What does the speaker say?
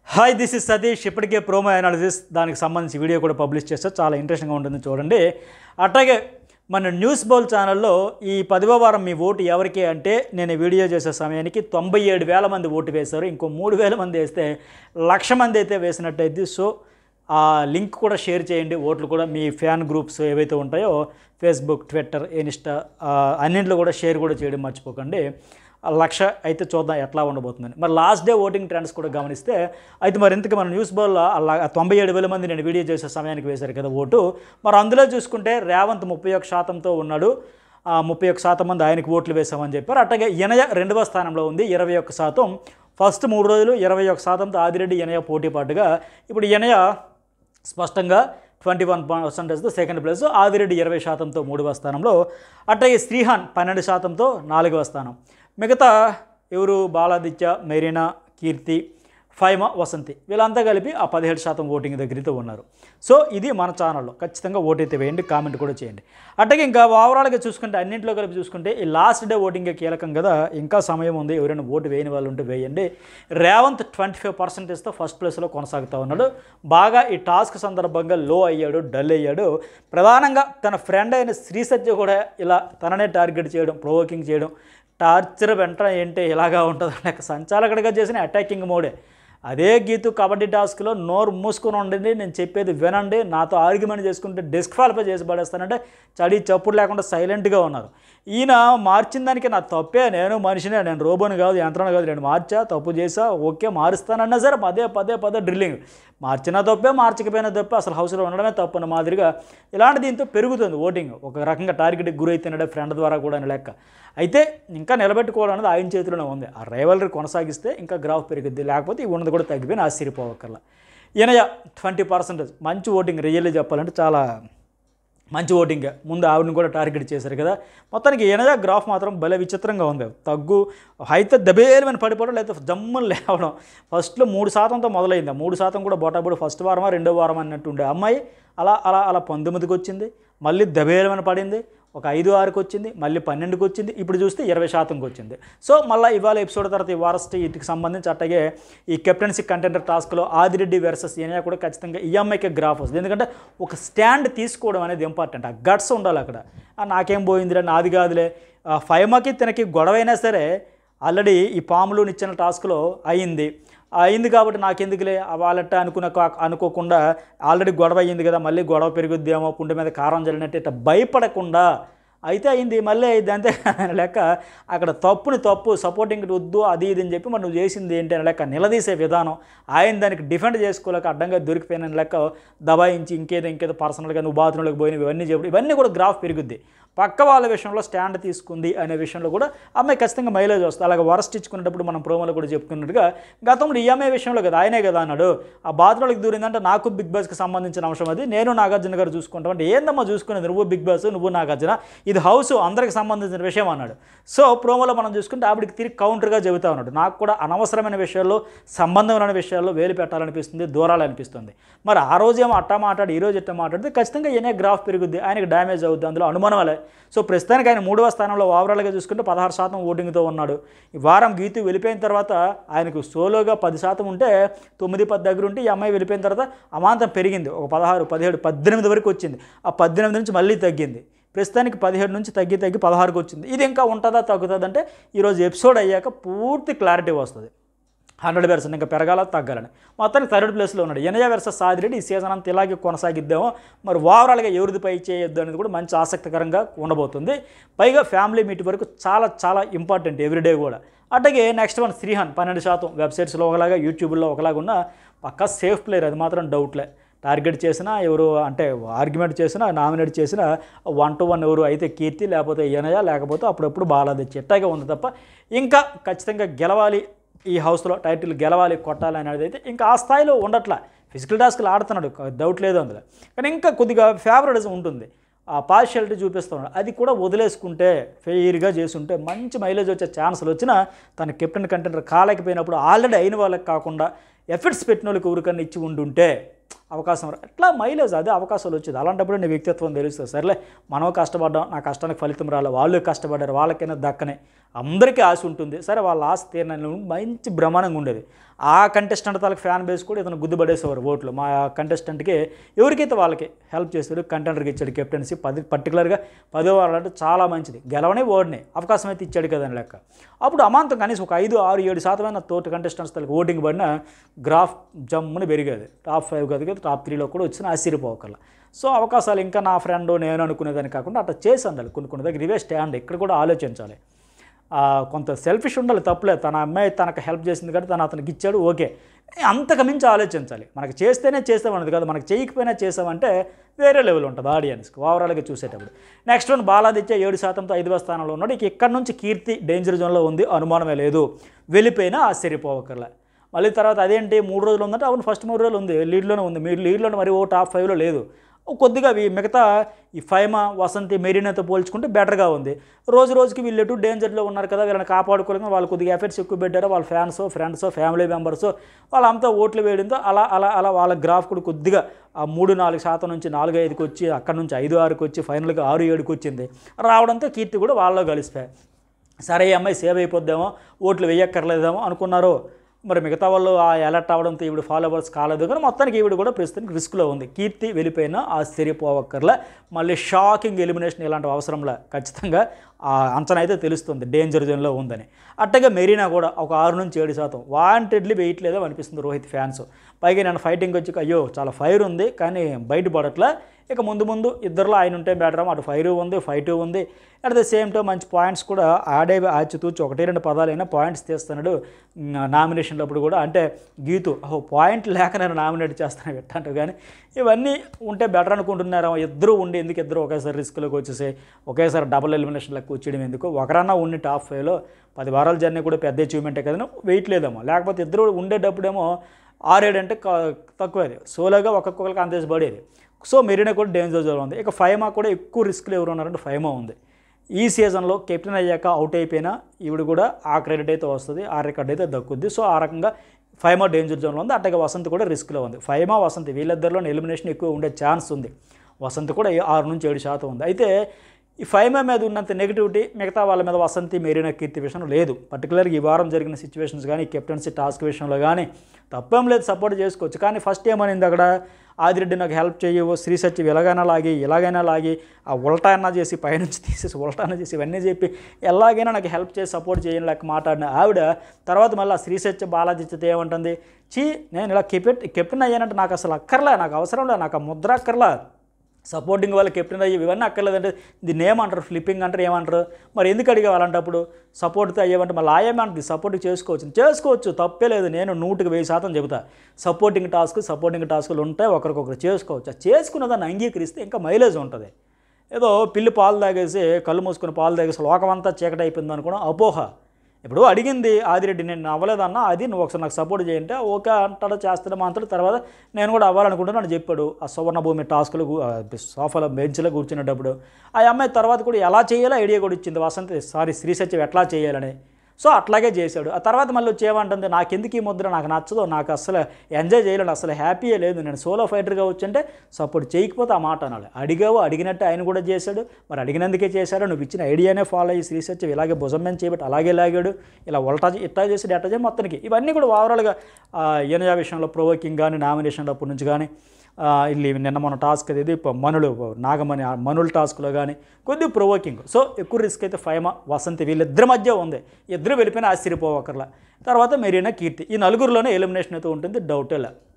hi this is Satish ఇప్పటికే promo analysis దానికి సంబంధించి వీడియో కూడా పబ్లిష్ చేస్తే చాలా ఇంట్రెస్టింగ్గా ఉంటుంది చూడండి అట్లాగే మన న్యూస్ బౌల్ ఛానల్లో ఈ పదవ వారం మీ ఓటు ఎవరికి అంటే నేను ఈ వీడియో చేసే సమయానికి తొంభై ఏడు వేల మంది ఓటు వేశారు ఇంకో మూడు వేల మంది వేస్తే లక్ష మంది అయితే వేసినట్టయితే సో ఆ లింక్ కూడా షేర్ చేయండి ఓట్లు కూడా మీ ఫ్యాన్ గ్రూప్స్ ఏవైతే ఉంటాయో ఫేస్బుక్ ట్విట్టర్ ఇన్స్టా ఆ, అన్నింటిలో కూడా షేర్ కూడా చేయడం మర్చిపోకండి ఆ లక్ష అయితే చూద్దాం ఎట్లా ఉండబోతుందని మరి లాస్ట్ డే ఓటింగ్ ట్రెండ్స్ కూడా గమనిస్తే అయితే మరి ఇంతకు మన న్యూస్ బోల్లో అలా తొంభై ఏడు వేల మంది నేను వీడియో చేసే సమయానికి వేశారు కదా ఓటు మరి అందులో చూసుకుంటే రేవంత్ ముప్పై ఒక్క శాతంతో ఉన్నాడు ఆ ముప్పై ఒక్క శాతం మంది ఆయనకు ఓట్లు వేశామని చెప్పారు అట్లాగే ఇనయ రెండవ స్థానంలో ఉంది ఇరవై ఒక్క శాతం ఫస్ట్ మూడు రోజులు ఇరవై ఒక్క శాతంతో ఆదిరెడ్డి ఇనయ పోటీ పాటుగా ఇప్పుడు ఇనయ స్పష్టంగా ట్వంటీ వన్ పర్సెంటేజ్తో సెకండ్ ప్లేస్ ఆదిరెడ్డి ఇరవై శాతంతో మూడవ స్థానంలో అట్లాగే శ్రీహాన్ పన్నెండు శాతంతో నాలుగవ స్థానం మిగతా ఎవరు బాలాదిత్య మెరీనా కీర్తి ఫైమ వసంతి వీళ్ళంతా కలిపి ఆ పదిహేడు శాతం ఓటింగ్ దగ్గరతో ఉన్నారు సో ఇది మన ఛానల్లో ఖచ్చితంగా ఓటు అయితే వేయండి కామెంట్ కూడా చేయండి అట్లాగే ఇంకా ఓవరాల్గా చూసుకుంటే అన్నింటిలో కలిపి చూసుకుంటే ఈ లాస్ట్ డే ఓటింగే కీలకం కదా ఇంకా సమయం ఉంది ఎవరైనా ఓటు వేయని వాళ్ళు ఉంటే వేయండి రేవంత్ ట్వంటీ ఫైవ్ పర్సెంటేజ్తో ఫస్ట్ ప్లేస్లో కొనసాగుతూ ఉన్నాడు బాగా ఈ టాస్క్ సందర్భంగా లో అయ్యాడు డల్ అయ్యాడు ప్రధానంగా తన ఫ్రెండ్ అయిన శ్రీసత్య కూడా ఇలా తననే టార్గెట్ చేయడం ప్రొవోకింగ్ చేయడం టార్చర్ వెంట ఏంటి ఇలాగా ఉంటుంది అంటే సంచాలకుడిగా చేసిన అటాకింగ్ మోడే అదే గీతు కబడ్డీ టాస్క్లో నోరు మూసుకొని ఉండండి నేను చెప్పేది వినండి నాతో ఆర్గ్యుమెంట్ చేసుకుంటే డిస్క్వాలిఫై చేసి పడేస్తానంటే చడి చప్పుడు లేకుండా సైలెంట్గా ఉన్నారు ఈయన మార్చిన దానికి నా తప్పే నేను మనిషినే నేను రోబోని కాదు యంత్రాన్ని కాదు నేను మార్చా తప్పు చేసా ఓకే మారుస్తానన్నా సరే పదే పదే పదే డ్రిల్లింగ్ మార్చినా తప్పే మార్చకపోయినా తప్పే అసలు హౌస్లో ఉండడమే తప్పు అన్న మాదిరిగా ఇలాంటి దీంతో పెరుగుతుంది ఓటింగ్ ఒక రకంగా టార్గెట్కి గురైతున్నాడే ఫ్రెండ్ ద్వారా కూడా అని లెక్క అయితే ఇంకా నిలబెట్టుకోవడం అనేది ఆయన చేతిలోనే ఉంది ఆ రైవలరీ కొనసాగిస్తే ఇంకా గ్రాఫ్ పెరుగుద్ది లేకపోతే ఈ ఉన్నది కూడా తగ్గిపోయిన ఆశ్చర్యపోవక్కర్లా ఈయనయ ట్వంటీ పర్సెంటేజ్ మంచి ఓటింగ్ రియల్లీ చెప్పాలంటే చాలా మంచి ఓటింగ్ ముందు ఆవిడని కూడా టార్గెట్ చేశారు కదా మొత్తానికి ఏనదా గ్రాఫ్ మాత్రం భలే విచిత్రంగా ఉంది తగ్గు అయితే దబేలమని పడిపోవడం లేకపోతే జమ్ములు లేవడం ఫస్ట్లో మూడు శాతంతో మొదలైంది ఆ మూడు శాతం కూడా బొటాబొడి ఫస్ట్ వారమా రెండో వారం అన్నట్టు ఉండే అమ్మాయి అలా అలా అలా పంతొమ్మిదికి వచ్చింది మళ్ళీ దబేలమని పడింది ఒక ఐదు ఆరుకి వచ్చింది మళ్ళీ పన్నెండుకి వచ్చింది ఇప్పుడు చూస్తే ఇరవై శాతంకి వచ్చింది సో మళ్ళీ ఇవాళ ఎపిసోడ్ తర్వాత ఈ వారస్ట్ వీటికి సంబంధించి అట్టగే ఈ కెప్టెన్సీ కంటెండర్ టాస్క్లో ఆదిరెడ్డి వర్సెస్ ఈయన కూడా ఖచ్చితంగా ఈఎంఐకి గ్రాఫ్ వస్తుంది ఎందుకంటే ఒక స్టాండ్ తీసుకోవడం అనేది ఇంపార్టెంట్ ఆ గట్స్ ఉండాలి అక్కడ ఆ, నాకేం పోయిందిలే నాది కాదులే ఆ, ఫైమాకి తనకి గొడవ అయినా సరే ఆల్రెడీ ఈ పాములు నిచ్చిన టాస్క్లో అయింది అయింది కాబట్టి నాకెందుకులే వాళ్ళట్ట అనుకున్న అనుకోకుండా ఆల్రెడీ గొడవ అయ్యింది కదా మళ్ళీ గొడవ పెరుగుద్దేమో పుండె మీద కారం జరిగినట్టు ఇట్లా భయపడకుండా అయితే అయింది మళ్ళీ అయింది అంతే అనే లెక్క అక్కడ తప్పుని తప్పు సపోర్టింగ్ వద్దు అది ఇది అని చెప్పి మరి నువ్వు చేసింది ఏంటి అనే లెక్క నిలదీసే విధానం ఆయన దానికి డిఫెండ్ చేసుకోలేక అడ్డంగా దొరికిపోయిన లెక్క దబాయించి ఇంకేదో ఇంకేదో పర్సనల్గా నువ్వు బాత్రూంలోకి పోయినవి ఇవన్నీ చెప్పి ఇవన్నీ కూడా గ్రాఫ్ పెరుగుద్ది పక్క వాళ్ళ విషయంలో స్టాండ్ తీసుకుంది అనే విషయంలో కూడా అమ్మాయి ఖచ్చితంగా మైలేజ్ వస్తుంది అలాగే వరస్ట్ ఇచ్చుకునేటప్పుడు మనం ప్రోమోలో కూడా చెప్పుకున్నట్టుగా గతంలో ఈఎంఐ విషయంలో కదా ఆయనే కదా అన్నాడు ఆ బాత్రూంలోకి దూరిందంటే నాకు బిగ్ బాస్కి సంబంధించిన అంశం అది నేను నాగార్జున గారు చూసుకుంటాం అంటే ఏందమ్మా చూసుకునేది నువ్వు బిగ్ బాస్ నువ్వు నాగార్జున ఇది హౌస్ అందరికి సంబంధించిన విషయం అన్నాడు సో ప్రోమోలో మనం చూసుకుంటే ఆవిడకి తిరిగి కౌంటర్గా చెబుతా ఉన్నాడు నాకు కూడా అనవసరమైన విషయాల్లో సంబంధమైన విషయాల్లో వేలు పెట్టాలనిపిస్తుంది దూరాలనిపిస్తుంది మరి ఆ రోజు ఏమో అట్టా మాట్లాడి ఈ రోజు ఇట్టా మాట్లాడితే ఖచ్చితంగా ఈయన గ్రాఫ్ పెరుగుద్ది ఆయనకి డ్యామేజ్ అవుద్ది అందులో అనుమానమే సో ప్రస్తుతానికి ఆయన మూడవ స్థానంలో ఓవరాల్గా చూసుకుంటే పదహారు శాతం ఓటింగ్తో ఉన్నాడు ఈ వారం గీతు వెళ్ళిపోయిన తర్వాత ఆయనకు సోలోగా పది శాతం ఉంటే తొమ్మిది పది దగ్గర ఉంటే ఈ అమ్మాయి వెళ్ళిపోయిన తర్వాత అమాంతం పెరిగింది ఒక పదహారు పదిహేడు పద్దెనిమిది వరకు వచ్చింది ఆ పద్దెనిమిది నుంచి మళ్ళీ తగ్గింది ప్రస్తుతానికి పదిహేడు నుంచి తగ్గి తగ్గి పదహారుకి వచ్చింది ఇది ఇంకా ఉంటుందా తగ్గుతుందా అంటే ఈరోజు ఎపిసోడ్ అయ్యాక పూర్తి క్లారిటీ వస్తుంది హండ్రెడ్ పర్సెంట్ ఇంకా పెరగాల తగ్గాలని మొత్తానికి థర్డ్ ప్లేస్లో ఉన్నాడు ఎనయ వర్సెస్ సాదిరెడ్డి ఈ సీజన్ అంతా ఇలాగే కొనసాగిద్దామో మరి ఓవరాల్గా ఎవరిది పై చేయొద్దు అనేది కూడా మంచి ఆసక్తికరంగా ఉండబోతుంది పైగా ఫ్యామిలీ మీట్ వరకు చాలా చాలా ఇంపార్టెంట్ ఎవ్రీడే కూడా అట్లాగే నెక్స్ట్ వన్ శ్రీహాన్ పన్నెండు శాతం వెబ్సైట్స్లో ఒకలాగా యూట్యూబ్లో ఒకలాగా ఉన్న పక్కా సేఫ్ ప్లేయర్ అది మాత్రం డౌట్లే టార్గెట్ చేసినా ఎవరు అంటే ఆర్గ్యుమెంట్ చేసినా నామినేట్ చేసినా వన్ టు వన్ ఎవరు అయితే కీర్తి లేకపోతే ఈనయ లేకపోతే అప్పుడప్పుడు బాలాది చిట్టాగా ఉంది తప్ప ఇంకా ఖచ్చితంగా గెలవాలి ఈ హౌస్లో టైటిల్ గెలవాలి కొట్టాలి అనేది అయితే ఇంకా ఆ స్థాయిలో ఉండట్లా ఫిజికల్ టాస్క్లు ఆడుతున్నాడు డౌట్ లేదు అందులో కానీ ఇంకా కొద్దిగా ఫేవరెటిజం ఉంటుంది ఆ పార్షియాలిటీ చూపిస్తున్నాడు అది కూడా వదిలేసుకుంటే ఫెయిర్గా చేసుంటే మంచి మైలేజ్ వచ్చే ఛాన్సులు వచ్చినా తన కెప్టెన్ కంటెండర్ కాలేకపోయినప్పుడు ఆల్రెడీ అయిన వాళ్ళకి కాకుండా ఎఫర్ట్స్ పెట్టిన వాళ్ళకి ఎవరికన్నా ఇచ్చి ఉండుంటే అవకాశం రా- ఎట్లా మైలేజ్ అదే అవకాశాలు వచ్చేది అలాంటప్పుడు నీ వ్యక్తిత్వం తెలుస్తుంది సర్లే మనం కష్టపడ్డాం నా కష్టానికి ఫలితం రాలే వాళ్ళు కష్టపడ్డారు వాళ్ళకైనా దక్కనే అందరికీ ఆశ ఉంటుంది సరే వాళ్ళ ఆశ తీరనని మంచి బ్రహ్మాండంగా ఉండేది ఆ కంటెస్టెంట్ తాలూకు ఫ్యాన్ బేస్ కూడా ఇతను గుద్దుపడేసేవారు ఓట్లు మా కంటెస్టెంట్కి ఎవరికైతే వాళ్ళకి హెల్ప్ చేశాడు కంటెంటర్కి ఇచ్చాడు కెప్టెన్సీ పది పర్టికులర్గా పదో వారాలు అంటే చాలా మంచిది గెలవనే ఓడిని అవకాశం అయితే ఇచ్చాడు కదని లెక్క అప్పుడు అమాంతం కనీసం ఒక ఐదు ఆరు ఏడు శాతమైన తోటి కంటెస్టెంట్స్ తాలూకు ఓటింగ్ పడిన గ్రాఫ్ జమ్ముని పెరిగేది టాప్ ఫైవ్ కాదు కదా టాప్ త్రీలో కూడా వచ్చిన ఆశ్చర్యపోకల్లా సో అవకాశాలు ఇంకా నా ఫ్రెండ్ నేను అనుకునేదాన్ని కాకుండా అట్లా చేసి ఉండాలి కొన్ని కొన్ని దగ్గర ఇవే స్టాండ్ ఇక్కడ కూడా ఆలోచించాలి ఆ, కొంత సెల్ఫిష్ ఉండాలి తప్పులేదు తన అమ్మాయి తనకు హెల్ప్ చేసింది కాబట్టి తను అతనికి ఇచ్చాడు ఓకే అంతకు మించి ఆలోచించాలి మనకి చేస్తేనే చేస్తామన్నది కాదు మనకి చేయకపోయినా చేసామంటే వేరే లెవెల్ ఉంటుంది ఆడియన్స్కి ఓవరాల్గా చూసేటప్పుడు నెక్స్ట్ వన్ బాలాదిత్య ఏడు శాతంతో ఐదవ స్థానంలో ఉన్నాడు ఇక ఇక్కడ నుంచి కీర్తి డేంజర్ జోన్లో ఉంది అనుమానమే లేదు వెళ్ళిపోయినా ఆశ్చర్యపోవక్కర్లే మళ్ళీ తర్వాత అదేంటి మూడు రోజులు ఉందంటే అవును ఫస్ట్ మూడు రోజులు ఉంది లీడ్లోనే ఉంది మీరు లీడ్లోనే మరి ఓ టాప్ ఫైవ్లో లేదు కొద్దిగా అవి మిగతా ఈ ఫైమా వసంతి మెరీనాతో పోల్చుకుంటే బెటర్గా ఉంది రోజు రోజుకి వీళ్ళు ఎటు డేంజర్లో ఉన్నారు కదా వీళ్ళని కాపాడుకోలేక వాళ్ళు కొద్దిగా ఎఫర్ట్స్ ఎక్కువ పెట్టారు వాళ్ళ ఫ్యాన్స్ ఫ్రెండ్స్ ఫ్యామిలీ మెంబర్స్ వాళ్ళంతా ఓట్లు వేయడంతో అలా అలా అలా వాళ్ళ గ్రాఫ్ కూడా కొద్దిగా ఆ మూడు నాలుగు శాతం నుంచి నాలుగు ఐదుకి వచ్చి అక్కడ నుంచి ఐదు ఆరుకి వచ్చి ఫైనల్గా ఆరు ఏడుకి వచ్చింది రావడంతో కీర్తి కూడా వాళ్ళలో కలిసిపోయాయి సరే ఈ అమ్మాయి సేవ్ అయిపోద్దేమో ఓట్లు వేయక్కర్లేదేమో అనుకున్నారు మరి మిగతా వాళ్ళు ఆ అలర్ట్ అవడంతో ఈవిడ ఫాలోవర్స్ కాలేదు కానీ మొత్తానికి ఈవిడ కూడా ప్రస్తుతానికి రిస్క్లో ఉంది కీర్తి వెళ్ళిపోయినా ఆశ్చర్యపోవక్కర్లే మళ్ళీ షాకింగ్ ఎలిమినేషన్ ఇలాంటి అవసరంలే ఖచ్చితంగా ఆ అంచనా అయితే తెలుస్తుంది డేంజర్ జోన్లో ఉందని అట్టగా మెరీనా కూడా ఒక ఆరు నుంచి ఏడు శాతం వాంటెడ్లీ వేయట్లేదో అనిపిస్తుంది రోహిత్ ఫ్యాన్స్ పైగా నేను ఫైటింగ్ వచ్చి అయ్యో చాలా ఫైర్ ఉంది కానీ బయటపడట్లే ఇక ముందు ముందు ఇద్దరిలో ఆయన ఉంటే బెటర్ అటు ఫైర్ ఉంది ఫైట్ ఉంది అట్ ద సేమ్ టైం మంచి పాయింట్స్ కూడా ఆడే ఆచితూచి ఒకటి రెండు పదాలైనా పాయింట్స్ తీస్తున్నాడు నామినేషన్లో అప్పుడు కూడా అంటే గీతు ఓహో పాయింట్ లేక నేను నామినేట్ చేస్తాను పెట్టంటూ కానీ ఇవన్నీ ఉంటే బెటర్ అనుకుంటున్నారు ఇద్దరు ఉండి ఎందుకు ఇద్దరు ఒకేసారి రిస్క్లోకి వచ్చేసి ఒకేసారి డబుల్ ఎలిమినేషన్లకు వచ్చేయడం ఎందుకు ఒకరన్నా ఉండి టాప్ ఫైవ్లో పది వారాల జర్నీ కూడా పెద్ద అచీవ్మెంటే కదా వెయిట్ లేదేమో లేకపోతే ఇద్దరు ఉండేటప్పుడేమో ఆరేడు అంటే క- తక్కువది సోలోగా ఒక్కొక్కరికి అందేసి పడేది సో మెరీనా కూడా డేంజర్ జోన్ ఉంది ఇక ఫైమా కూడా ఎక్కువ రిస్క్లు ఎవరు ఉన్నారంటే ఫైమా ఉంది ఈ సీజన్లో కెప్టెన్ అయ్యాక అవుట్ అయిపోయినా ఈవిడ కూడా ఆ క్రెడిట్ అయితే వస్తుంది ఆ రికార్డ్ అయితే దక్కుద్ది సో ఆ రకంగా ఫైమా డేంజర్ జోన్లో ఉంది అట్టగా వసంత్ కూడా రిస్క్లో ఉంది ఫైమా వసంత్ వీళ్ళిద్దరిలో ఎలిమినేషన్ ఎక్కువ ఉండే ఛాన్స్ ఉంది వసంత్ కూడా ఏ- ఆరు నుంచి ఏడు శాతం ఉంది అయితే ఈ ఫైమా మీద ఉన్నంత నెగిటివిటీ మిగతా వాళ్ళ మీద వసంతి మెరీనా కీర్తి విషయంలో లేదు పర్టికులర్గా ఈ వారం జరిగిన సిచ్యువేషన్స్ కానీ కెప్టెన్సీ టాస్క్ విషయంలో కానీ తప్పేం లేదు సపోర్ట్ చేసుకోవచ్చు కానీ ఫస్ట్ ఏమనింది అక్కడ ఆదిరెడ్డి నాకు హెల్ప్ చేయవు శ్రీ సత్యం ఎలాగైనా లాగి ఎలాగైనా లాగి ఆ ఉల్టా అన్నా చేసి పైనుంచి తీసేసి ఉల్టా అన్నా చేసి ఇవన్నీ చెప్పి ఎలాగైనా నాకు హెల్ప్ చేసి సపోర్ట్ చేయని లేక మాట్లాడిన ఆవిడ తర్వాత మళ్ళీ ఆ శ్రీ సత్య బాలాజిత్యత ఏమంటుంది చీ నేను ఇలా కెప్టెన్ కెప్టెన్ అయ్యానంటే నాకు అసలు అక్కర్లే నాకు అవసరం లేదు నాకు ఆ ముద్ర అక్కర్లా సపోర్టింగ్ వాళ్ళకి కెప్టెన్ అయ్యి ఇవన్నీ అక్కర్లేదంటే దీన్ని ఏమంటారు ఫ్లిప్పింగ్ అంటారు ఏమంటారు మరి ఎందుకు అడిగా అలాంటప్పుడు సపోర్ట్తో అయ్యేవంటే మళ్ళీ ఆయమంటుంది సపోర్ట్ చేసుకోవచ్చు చేసుకోవచ్చు తప్పే లేదు నేను నూటికి వెయ్యి శాతం చెబుతా సపోర్టింగ్ టాస్క్ సపోర్టింగ్ టాస్కులు ఉంటాయి ఒకరికొకరు చేసుకోవచ్చు అది చేసుకున్న దాన్ని అంగీకరిస్తే ఇంకా మైలేజ్ ఉంటుంది ఏదో పిల్లి పాలు తాగేసి కళ్ళు మూసుకుని పాలు తాగేసి లోకమంతా చీకటి అయిపోయింది అనుకోవడం అపోహ ఇప్పుడు అడిగింది ఆదిరెడ్డి నేను అవ్వలేదన్నా అది నువ్వు ఒకసారి నాకు సపోర్ట్ చేయంటే ఓకే అంటాడు చేస్తాడు అంటాడు తర్వాత నేను కూడా అవ్వాలనుకుంటున్నాను అని చెప్పాడు ఆ సువర్ణ భూమి టాస్కులు గు- ఆ సోఫాలో బెంచ్లో కూర్చునేటప్పుడు ఆ అమ్మాయి తర్వాత కూడా ఎలా చేయాలో ఐడియా కూడా ఇచ్చింది వసంతి సారీ శ్రీ సత్యం ఎట్లా చేయాలని సో అట్లాగే చేశాడు ఆ తర్వాత మళ్ళీ వచ్చి ఏమంటుంది నాకు ఎందుకు ఈ ముద్ర నాకు నచ్చదు నాకు అసలు ఎంజాయ్ చేయలేను అసలు హ్యాపీయే లేదు నేను సోలో ఫైటర్గా వచ్చంటే సపోర్ట్ చేయకపోతే ఆ మాట అనాలి అడిగావు అడిగినట్టు ఆయన కూడా చేశాడు మరి అడిగినందుకే చేశాడు నువ్వు ఇచ్చిన ఐడియానే ఫాలో అయ్యి శ్రీ సత్యం ఇలాగే భుజం మీద చేయబట్టి అలాగే లాగాడు ఇలా ఉల్టా చే- ఇట్లా చేసాడు ఎట్లా చేసి మొత్తానికి ఇవన్నీ కూడా ఓవరాల్గా ఈనయా విషయంలో ప్రొవోకింగ్ కానీ నామినేషన్లో అప్పటి నుంచి కానీ ఆ, ఇల్లు నిన్న మన టాస్క్ అది ఇది ప- మనులు నాగమణి ఆ మనుల టాస్క్లో కానీ కొద్దిగా ప్రొవోకింగ్ సో ఎక్కువ రిస్క్ అయితే ఫైమా వసంతి వీళ్ళిద్దరి మధ్య ఉంది ఇద్దరు వెళ్ళిపోయినా ఆశ్చర్యపోవక్కర్లా తర్వాత మెరీనా కీర్తి ఈ నలుగురిలోనే ఎలిమినేషన్ అయితే ఉంటుంది డౌట్ లే